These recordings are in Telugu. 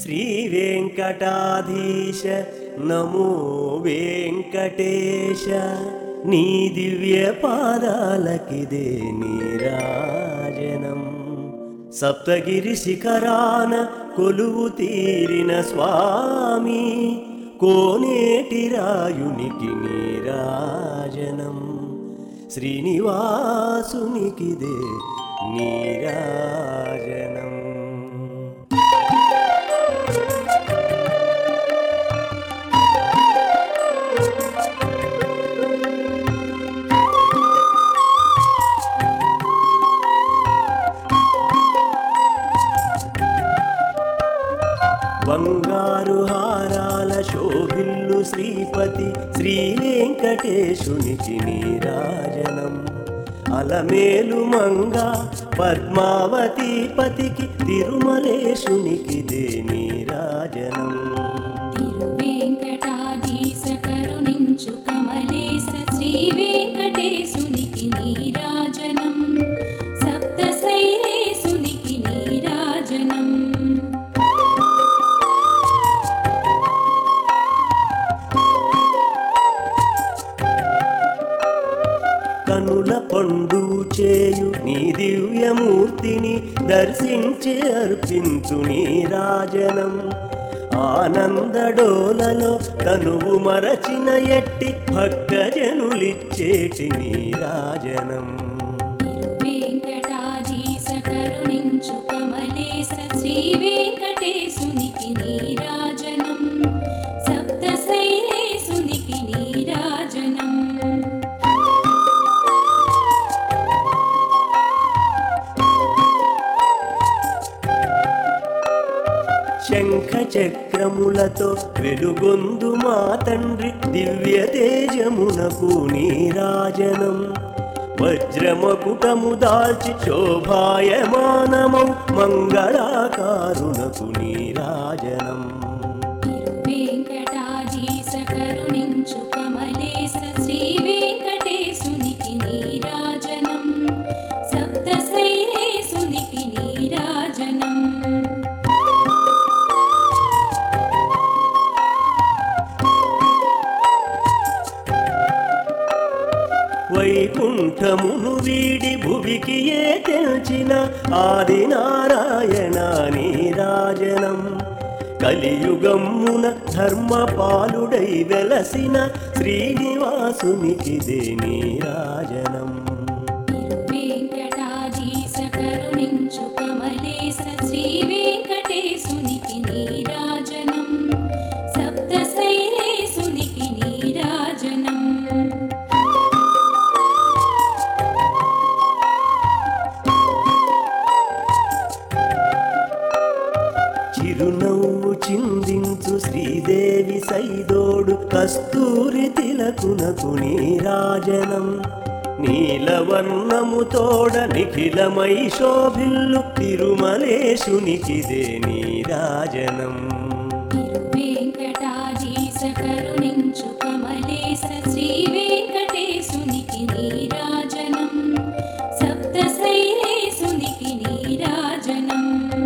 శ్రీ వెంకటాధీశ నమో వెంకటేశ నీ దివ్య పాదాలకిదే నీరాజనం సప్తగిరి శిఖరాన కొలువు తీరిన స్వామి కోనేటి రాయునికి నీరాజనం శ్రీనివాసునికిదే నీరాజనం బంగారు హారాల శోభిల్లు శ్రీపతి శ్రీ వెంకటేశునికి నీరాజనం అలమేలు మంగ పద్మావతి పతికి తిరుమలేశునికి దే నీరాజనం తిరువేంకటాధీశ కరుణించు కమలేశ శ్రీ వెంకటేశునికి నీరాజనం సప్త శైలేశునికి నీరాజనం కనుల పండు చేయు నీ దివ్యమూర్తిని దర్శించి అర్పించు నీరాజనం ఆనందడోలలో తనువు మరచిన ఎట్టి భక్తజనులిచ్చేటి నీరాజనం తిరువేంకటాధీశ కరుణించు కమలేశ శ్రీ వెంకటేశునికి నీరాజనం సప్త శైలేశునికి నీరాజనం శంఖ చక్రములతో వెలుగొందు మా తండ్రి దివ్య తేజమునకు నీరాజనం వజ్రమకుటము దాల్చి శోభాయమానమౌ మంగళాకారునకు నీరాజనం తిరువేంకటాధీశ కరుణించు కమలేశ శ్రీ వెంకటేశునికి నీరాజనం సప్త శైలేశునికి నీరాజనం వైకుంఠమును వీడి భువికి ఏ తెల్చిన ఆది నారాయణ నీరాజనం కలియుగమ్మున ధర్మపాలుడై వెలసిన శ్రీనివాసునికి దే నీరాజనం తిరువేంకటాధీశ కరుణించు కమలేశ శ్రీ వెంకటేశునికి నీరాజనం సప్త శైలేశునికి నీరాజనం చిరునవ్వు చిందించు శ్రీదేవి సైదోడు కస్తూరి తిలకునకు నీరాజనం నీలవర్ణము తోడ నిఖిలమై శోభిల్లు తిరుమలేశునికిదే నీరాజనం తిరువేంకటాధీశ కరుణించు కమలేశ శ్రీ వెంకటేశునికి నీరాజనం సప్త శైలేశునికి నీరాజనం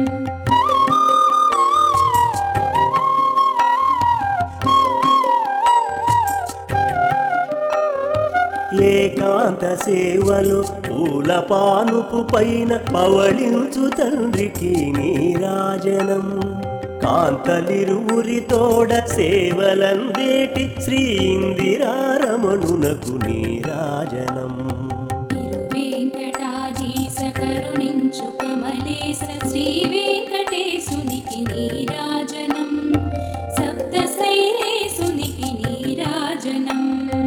ఏకాంత సేవలు పూల పానుపు పైన పవళించు తండ్రికి నీరాజనం కాంతలిరువురి తోడ సేవలందేటి శ్రీ ఇందిరారమణునకు నీరాజనం తిరువేంకటాధీశ కరుణించు కమలేశ శ్రీ వెంకటేశునికి నీరాజనం సప్త శైలేశునికి నీరాజనం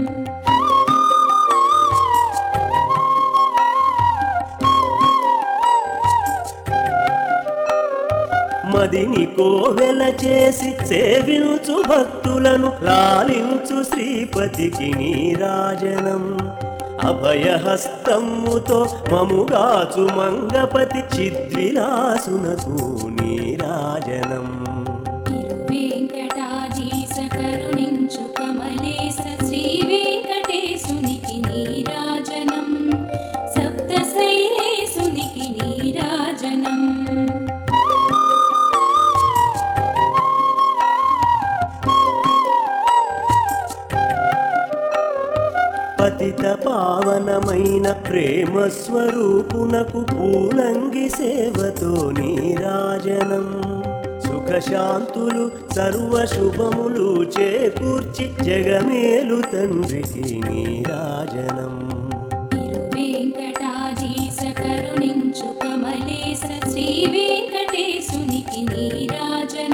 మదిని కోవెల చేసి సేవించు భక్తులను లాలించు శ్రీపతికి నీరాజనం అభయహస్తముతో మముగాచు మంగపతి చిద్విలాసునకు నీరాజనం తిరువేంకటాధీశ కరుణించు కమలేశ శ్రీ వెంకటేశునికి నీరాజనం సప్త శైలేశునికి నీరాజనం పతిత పావనమైన ప్రేమ స్వరూపునకు పూలంగి సేవతో నీరాజనం సుఖశాంతులు సర్వ శుభములు చేకూర్చి జగమేలు తండ్రికి నీరాజనం తిరువేంకటాధీశ కరుణించు కమలేశ శ్రీ వెంకటేశునికి నీరాజనం